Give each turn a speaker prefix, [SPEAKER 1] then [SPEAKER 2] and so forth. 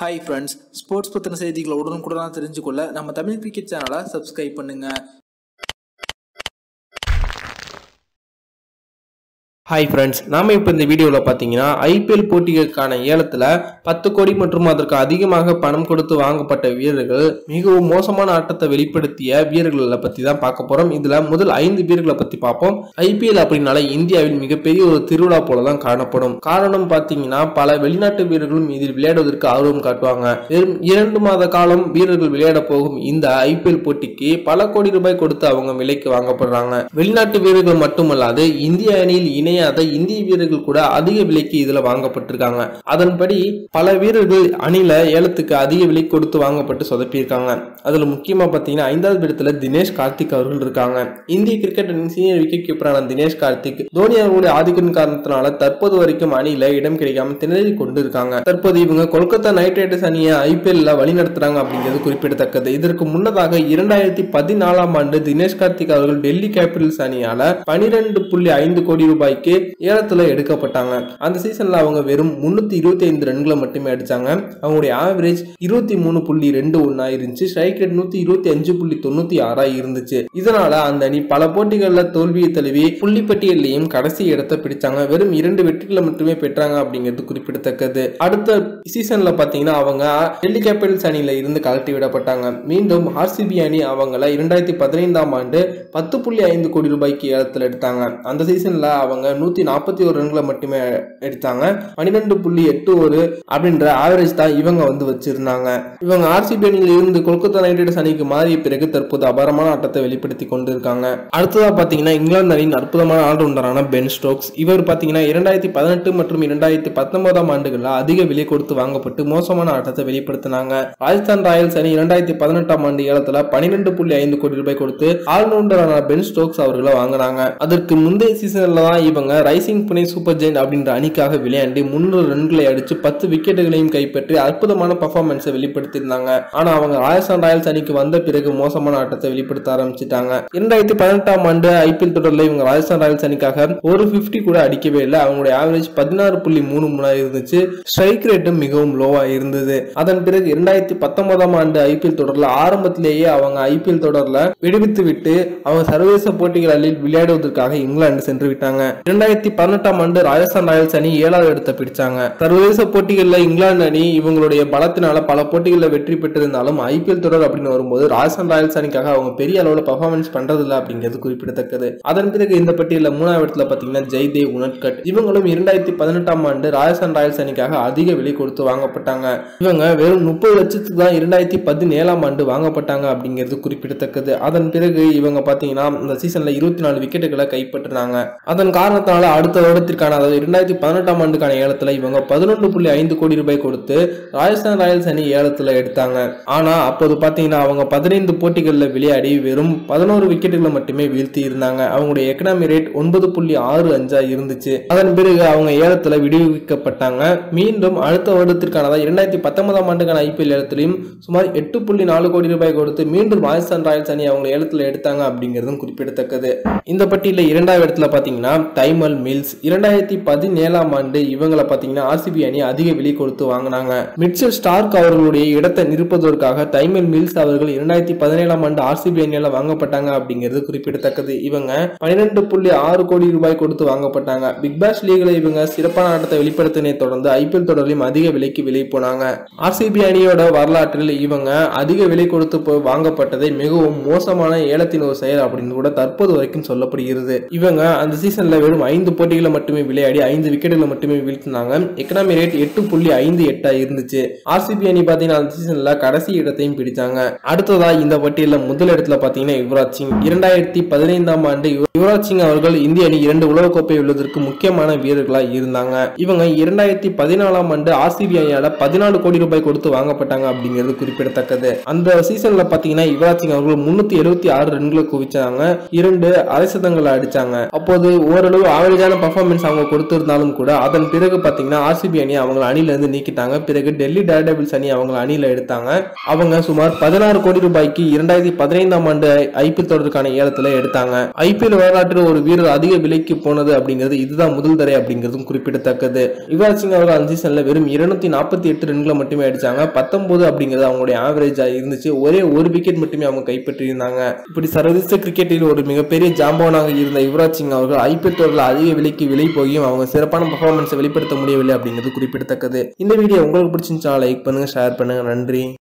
[SPEAKER 1] hi friends sports பற்றின செய்திகளை உடனுக்குடனாக தெரிஞ்சுக்கொள்ள நம்ம தமிழ் கிரிக்கெட் சேனலை சப்ஸ்கிரைப் பண்ணுங்க
[SPEAKER 2] ஹாய் ஃப்ரெண்ட்ஸ் நாம இப்போ இந்த வீடியோவில் பார்த்தீங்கன்னா ஐபிஎல் போட்டிகளுக்கான ஏலத்தில் பத்து கோடி மற்றும் அதற்கு அதிகமாக பணம் கொடுத்து வாங்கப்பட்ட வீரர்கள் மிகவும் மோசமான ஆட்டத்தை வெளிப்படுத்திய வீரர்களை பற்றி தான் பார்க்க போகிறோம் இதில் முதல் ஐந்து வீரர்களை பற்றி பார்ப்போம் ஐபிஎல் அப்படின்னால இந்தியாவில் மிகப்பெரிய ஒரு திருவிழா போல தான் காணப்படும் காரணம் பார்த்தீங்கன்னா பல வெளிநாட்டு வீரர்களும் இதில் விளையாடுவதற்கு ஆர்வம் காட்டுவாங்க வெறும் இரண்டு மாத காலம் வீரர்கள் விளையாட போகும் இந்த ஐபிஎல் போட்டிக்கு பல கோடி ரூபாய் கொடுத்து அவங்க விலைக்கு வாங்கப்படுறாங்க வெளிநாட்டு வீரர்கள் மட்டுமல்லாது இந்திய அணியில் இணையாத இந்திய வீரர்கள் கூட அதிக விலைக்கு இதுல வாங்கப்பட்டிருக்காங்க அதன்படி பல வீரர்கள் அணில ஏலத்துக்கு அதிக விலை கொடுத்து வாங்கப்பட்டு சொதப்பியிருக்காங்க அதுல முக்கியமா பாத்தீங்கன்னா ஐந்தாவது இடத்துல தினேஷ் கார்த்திக் அவர்கள் இருக்காங்க இந்திய கிரிக்கெட் அணியின் சீனியர் விக்கெட் கீப்பரான தினேஷ் கார்த்திக் தோனி அவர்களுடைய ஆதிக்கம் காரணத்தினால தற்போது வரைக்கும் அணியில இடம் கிடைக்காம திணறி கொண்டு இருக்காங்க தற்போது இவங்க கொல்கத்தா நைட் ரைடர்ஸ் அணியை ஐபிஎல்ல வழி நடத்துறாங்க அப்படிங்கிறது குறிப்பிடத்தக்கது இதற்கு முன்னதாக இரண்டாயிரத்தி பதினாலாம் ஆண்டு தினேஷ் கார்த்திக் அவர்கள் டெல்லி கேபிட்டல்ஸ் அணியால பனிரெண்டு புள்ளி ஐந்து கோடி ரூபாய்க்கு ஏலத்துல எடுக்கப்பட்டாங்க அந்த சீசன்ல அவங்க வெறும் முன்னூத்தி இருபத்தி ஐந்து ரன்களை மட்டுமே அடிச்சாங்க அவங்களுடைய ஆவரேஜ் இருபத்தி மூணு புள்ளி ரெண்டு ஒன்னா இருந்துச்சு ஸ்ட்ரைக் ரேட் நூத்தி இருபத்தி அஞ்சு புள்ளி தொண்ணூத்தி ஆறா இருந்துச்சு இதனால அந்த அணி பல போட்டிகள்ல தோல்வியை தழுவி புள்ளிப்பட்டியலையும் கடைசி இடத்தை பிடிச்சாங்க வெறும் இரண்டு வெற்றிகளை மட்டுமே பெற்றாங்க அப்படிங்கிறது குறிப்பிடத்தக்கது அடுத்த சீசன்ல பாத்தீங்கன்னா அவங்க டெல்லி கேபிட்டல்ஸ் அணியில இருந்து கலட்டி விடப்பட்டாங்க மீண்டும் ஆர்சிபி அணி அவங்கள இரண்டாயிரத்தி பதினைந்தாம் ஆண்டு பத்து புள்ளி ஐந்து கோடி ரூபாய்க்கு ஏலத்தில் எடுத்தாங்க அந்த சீசன்ல அவங்க நூத்தி நாற்பத்தி ஒரு ரன்களை மட்டுமே எடுத்தாங்க பன்னிரெண்டு புள்ளி எட்டு ஒரு அப்படின்ற ஆவரேஜ் தான் இவங்க வந்து வச்சிருந்தாங்க இவங்க ஆர்சிபி அணியில் இருந்து கொல்கத்தா நைட் ரைடர்ஸ் அணிக்கு மாறிய பிறகு தற்போது அபாரமான ஆட்டத்தை வெளிப்படுத்தி கொண்டிருக்காங்க அடுத்ததா பாத்தீங்கன்னா இங்கிலாந்து அணியின் அற்புதமான ஆல்ரவுண்டரான பென் ஸ்டோக்ஸ் இவர் பாத்தீங்கன்னா இரண்டாயிரத்தி பதினெட்டு மற்றும் இரண்டாயிரத்தி பத்தொன்பதாம் ஆண்டுகளில் அதிக விலை கொடுத்து வாங்கப்பட்டு மோசமான ஆட்டத்தை வெளிப்படுத்தினாங்க ராஜஸ்தான் ராயல்ஸ் அணி இரண்டாயிரத்தி பதினெட்டாம் ஆண்டு ஏலத்துல பன்னிரெண்டு புள்ளி ஐந்து கோடி ரூபாய் கொடுத்து ஆல்ரவுண்டரான பென் ஸ்டோக்ஸ் அவர்களை வாங்கினாங்க அதற்கு முந்தைய சீசன்ல தான் இவங்க ரைசிங் புனே சூப்பர் ஜெயின் அப்படின்ற அணிக்காக விளையாடி முன்னூறு ரன்களை அடிச்சு பத்து விக்கெட்டுகளையும் கைப்பற்றி அற்புதமான பர்ஃபார்மன்ஸை வெளிப்படுத்தியிருந்தாங்க ஆனா அவங்க ராஜஸ்தான் ராயல்ஸ் அணிக்கு வந்த பிறகு மோசமான ஆட்டத்தை வெளிப்படுத்த ஆரம்பிச்சிட்டாங்க இரண்டாயிரத்தி பதினெட்டாம் ஆண்டு ஐபிஎல் தொடரில் இவங்க ராஜஸ்தான் ராயல்ஸ் அணிக்காக ஒரு பிப்டி கூட அடிக்கவே இல்லை அவங்களுடைய ஆவரேஜ் பதினாறு புள்ளி மூணு மூணா இருந்துச்சு ஸ்ட்ரைக் ரேட்டும் மிகவும் லோவா இருந்தது அதன் பிறகு இரண்டாயிரத்தி பத்தொன்பதாம் ஆண்டு ஐபிஎல் தொடர்ல ஆரம்பத்திலேயே அவங்க ஐபிஎல் தொடர்ல விடுவித்து விட்டு அவங்க சர்வதேச போட்டிகளில் விளையாடுவதற்காக இங்கிலாந்து சென்று விட்டாங்க இரண்டாயிரத்தி பதினெட்டாம் ஆண்டு ராஜஸ்தான் ராயல்ஸ் அணி ஏழாவது இடத்தை பிடிச்சாங்க சர்வதேச போட்டிகளில் இங்கிலாந்து அணி இவங்களுடைய பலத்தினால பல போட்டிகளில் வெற்றி பெற்றிருந்தாலும் ஐபிஎல் தொடர் அப்படின்னு வரும்போது ராஜஸ்தான் ராயல்ஸ் அணிக்காக அவங்க பெரிய அளவில் பர்ஃபார்மன்ஸ் பண்றதில்ல அப்படிங்கிறது குறிப்பிடத்தக்கது அதன் பிறகு இந்த பட்டியலில் மூணாவது இடத்துல பாத்தீங்கன்னா ஜெய்தேவ் உனட்கட் இவங்களும் இரண்டாயிரத்தி பதினெட்டாம் ஆண்டு ராஜஸ்தான் ராயல்ஸ் அணிக்காக அதிக விலை கொடுத்து வாங்கப்பட்டாங்க இவங்க வெறும் முப்பது லட்சத்துக்கு தான் இரண்டாயிரத்தி பதினேழாம் ஆண்டு வாங்கப்பட்டாங்க அப்படிங்கிறது குறிப்பிடத்தக்கது அதன் பிறகு இவங்க பாத்தீங்கன்னா இந்த சீசன்ல இருபத்தி நாலு விக்கெட்டுகளை கைப்பற்றினாங்க அதன் காரணத்தினால அடுத்த வருடத்திற்கான அதாவது இரண்டாயிரத்தி பதினெட்டாம் ஆண்டுக்கான ஏலத்துல இவங்க பதினொன்று புள்ளி ஐந்து கோடி ரூபாய் கொடுத்து ராஜஸ்தான் ராயல்ஸ் அணி ஏலத்துல எடுத்தாங்க ஆனா அப்போது பாத்தீங்கன்னா அவங்க பதினைந்து போட்டிகளில் விளையாடி வெறும் பதினோரு விக்கெட்டுகளை மட்டுமே வீழ்த்தி இருந்தாங்க அவங்களுடைய எக்கனாமி ரேட் ஒன்பது புள்ளி ஆறு அஞ்சா இருந்துச்சு அதன் பிறகு அவங்க ஏலத்துல விடுவிக்கப்பட்டாங்க மீண்டும் அடுத்த வருடத்திற்கான அதாவது இரண்டாயிரத்தி பத்தொன்பதாம் ஆண்டுக்கான ஐபிஎல் ஏலத்திலையும் சுமார் எட்டு புள்ளி நாலு கோடி ரூபாய் கொடுத்து மீண்டும் ராஜஸ்தான் ராயல்ஸ் அணி அவங்க ஏலத்துல எடுத்தாங்க அப்படிங்கிறதும் குறிப்பிடத்தக்கது இந்த பட்டியலில் இரண்டாவது இடத்துல பாத்தீங்கன்னா தைமல் மில்ஸ் இரண்டாயிரத்தி பதினேழாம் ஆண்டு இவங்களை பாத்தீங்கன்னா ஆர்சிபி அணி அதிக விலை கொடுத்து வாங்கினாங்க மிட்சல் ஸ்டார்க் அவர்களுடைய இடத்தை நிரப்புவதற்காக தைமல் மில்ஸ் அவர்கள் இரண்டாயிரத்தி பதினேழாம் ஆண்டு ஆர்சிபி அணியால வாங்கப்பட்டாங்க அப்படிங்கிறது குறிப்பிடத்தக்கது இவங்க பன்னிரெண்டு புள்ளி ஆறு கோடி ரூபாய் கொடுத்து வாங்கப்பட்டாங்க பிக் பாஸ் லீக்ல இவங்க சிறப்பான ஆட்டத்தை வெளிப்படுத்தினை தொடர்ந்து ஐபிஎல் தொடரிலும் அதிக விலைக்கு விலை போனாங்க ஆர்சிபி அணியோட வரலாற்றில் இவங்க அதிக விலை கொடுத்து போய் வாங்கப்பட்டதை மிகவும் மோசமான ஏலத்தின் ஒரு செயல் அப்படின்னு கூட தற்போது வரைக்கும் சொல்லப்படுகிறது இவங்க அந்த சீசன்ல வெறும் ஐந்து போட்டிகளை மட்டுமே விளையாடி ஐந்து விக்கெட்டுகளை மட்டுமே வீழ்த்தினாங்க எக்கனாமி ரேட் எட்டு புள்ளி ஐந்து எட்டா இருந்துச்சு ஆர்சிபி அணி பாத்தீங்கன்னா அந்த சீசன்ல கடைசி இடத்தையும் பிடிச்சாங்க அடுத்ததா இந்த பட்டியலில் முதல் இடத்துல பாத்தீங்கன்னா யுவராஜ் சிங் இரண்டாயிரத்தி பதினைந்தாம் ஆண்டு யுவராஜ் சிங் அவர்கள் இந்திய அணி இரண்டு உலகக்கோப்பை வெல்வதற்கு முக்கியமான வீரர்களா இருந்தாங்க இவங்க இரண்டாயிரத்தி பதினாலாம் ஆண்டு ஆர்சிபி அணியால பதினாலு கோடி ரூபாய் கொடுத்து வாங்கப்பட்டாங்க அப்படிங்கிறது குறிப்பிடத்தக்கது அந்த சீசன்ல பாத்தீங்கன்னா யுவராஜ் சிங் அவர்கள் முன்னூத்தி எழுபத்தி ஆறு ரன்களை குவிச்சாங்க இரண்டு அரை சதங்களை அடிச்சாங்க அப்போது ஓரளவு ஆவரேஜான பர்ஃபார்மன்ஸ் அவங்க கொடுத்திருந்தாலும் கூட அதன் பிறகு பார்த்தீங்கன்னா ஆர்சிபி அணி அவங்கள அணில இருந்து நீக்கிட்டாங்க பிறகு டெல்லி டேர்டெவில்ஸ் அணி அவங்கள அணியில எடுத்தாங்க அவங்க சுமார் பதினாறு கோடி ரூபாய்க்கு இரண்டாயிரத்தி பதினைந்தாம் ஆண்டு ஐபிஎல் தொடருக்கான ஏலத்துல எடுத்தாங்க ஐபிஎல் வரலாற்றில் ஒரு வீரர் அதிக விலைக்கு போனது அப்படிங்கிறது இதுதான் முதல் தடவை அப்படிங்கிறதும் குறிப்பிடத்தக்கது யுவராஜ் சிங் அவர்கள் அந்த சீசன்ல வெறும் இருநூத்தி நாற்பத்தி எட்டு ரன்களை மட்டுமே அடிச்சாங்க பத்தொன்பது அப்படிங்கிறது அவங்களுடைய ஆவரேஜா இருந்துச்சு ஒரே ஒரு விக்கெட் மட்டுமே அவங்க கைப்பற்றியிருந்தாங்க இப்படி சர்வதேச கிரிக்கெட்டில் ஒரு மிகப்பெரிய ஜாம்பவனாக இருந்த யுவராஜ் சிங் அவர்கள் ஐபிஎல் தொடரில் அதிக விலைக்கு விலை போகியும் அவங்க சிறப்பான பர்ஃபார்மன்ஸை வெளிப்படுத்த முடியவில்லை அப்படிங்கிறது குறிப்பிடத்தக்கது இந்த வீடியோ உங்களுக்கு பிடிச்சிருந்துச்சா லைக் பண்ணுங்க ஷேர் பண்ணுங்க நன்றி